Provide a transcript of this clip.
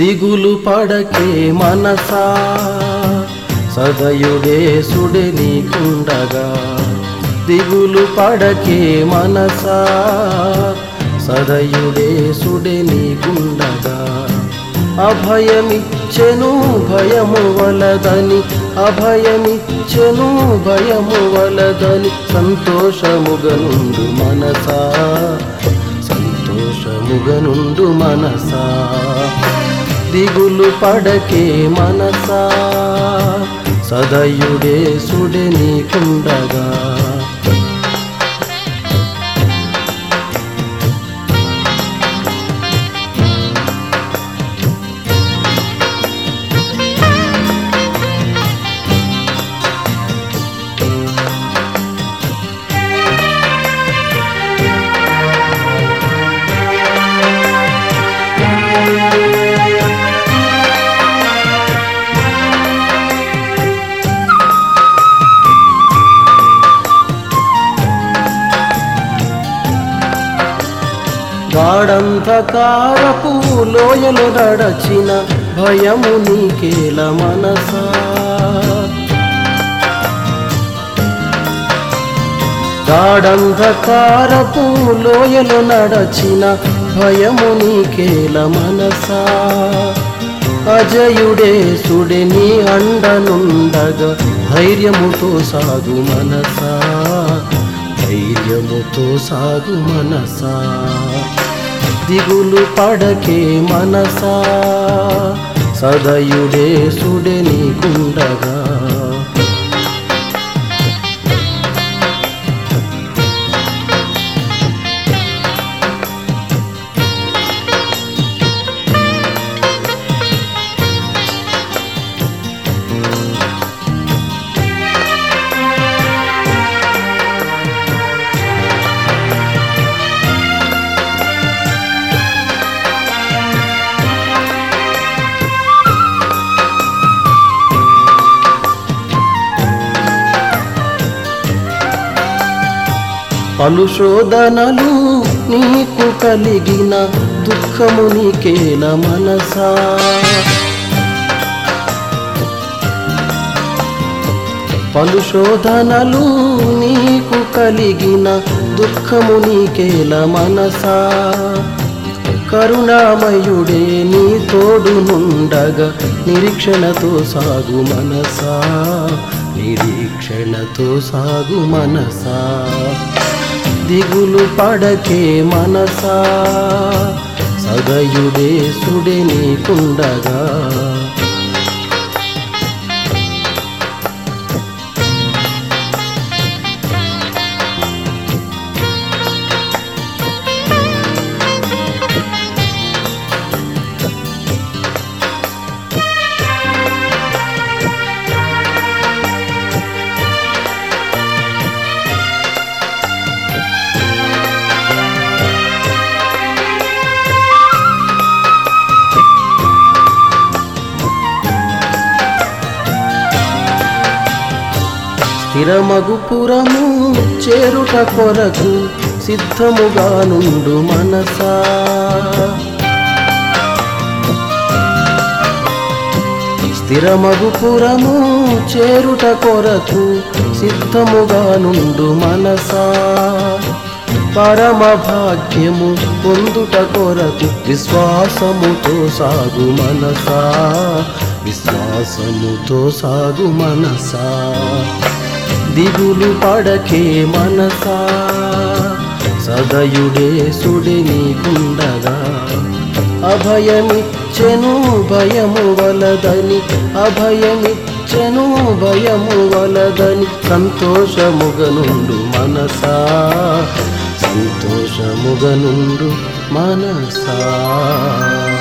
దిగులు పడకే మనసా సదయుడే సుడే నీకుండగా దిగులు పడకే మనసా సదయుడే సుడే నీకుండగా అభయమిచ్చెను భయము వలదని అభయమిచ్చెను భయము వలదని సంతోషముగనుండు మనసా సంతోషముగనుండు మనసా దిగులు పడకే మనసా సదయుడే సుడే నీకుండగా గాఢంధకారపు లోయలు నడచిన భయము నీకేల మనసా గాఢంధకారపు లోయలు నడచిన భయము నీకేల మనసా అజయుడే సుడే నీ అండనుండగా ధైర్యముతో సాగు మనసా ధైర్యముతో సాగు మనసా దిగులు పడకే మనసా సదయుడే సుడే నీకుండగా పలు శోధనలు నీకు కలిగిన దుఃఖము నీకేల మనసా పలు శోధనలు నీకు కలిగిన దుఃఖము నీకేల మనసా కరుణామయుడే నీ తోడు నుండగా నిరీక్షణతో సాగు మనసా నిరీక్షణతో సాగు మనసా దిగులు పడకే మనసా సదయుడే సుడే నీకుండగా స్థిరమగు పురము చేరుట కొరకు సిద్ధముగా నుండు మనసా స్థిరమగు పురము చేరుట కొరకు సిద్ధముగా నుండు మనసా పరమ భాగ్యము పొందుట కొరకు విశ్వాసముతో సాగు మనసా విశ్వాసముతో సాగు మనసా దిగులు పడకే మనసా సదయుడే సుడి నీకుండగా అభయమిచ్చెను భయము వలదని అభయమిచ్చెను భయము వలదని సంతోషముగనుండు మనసా సంతోషముగనుండు మనసా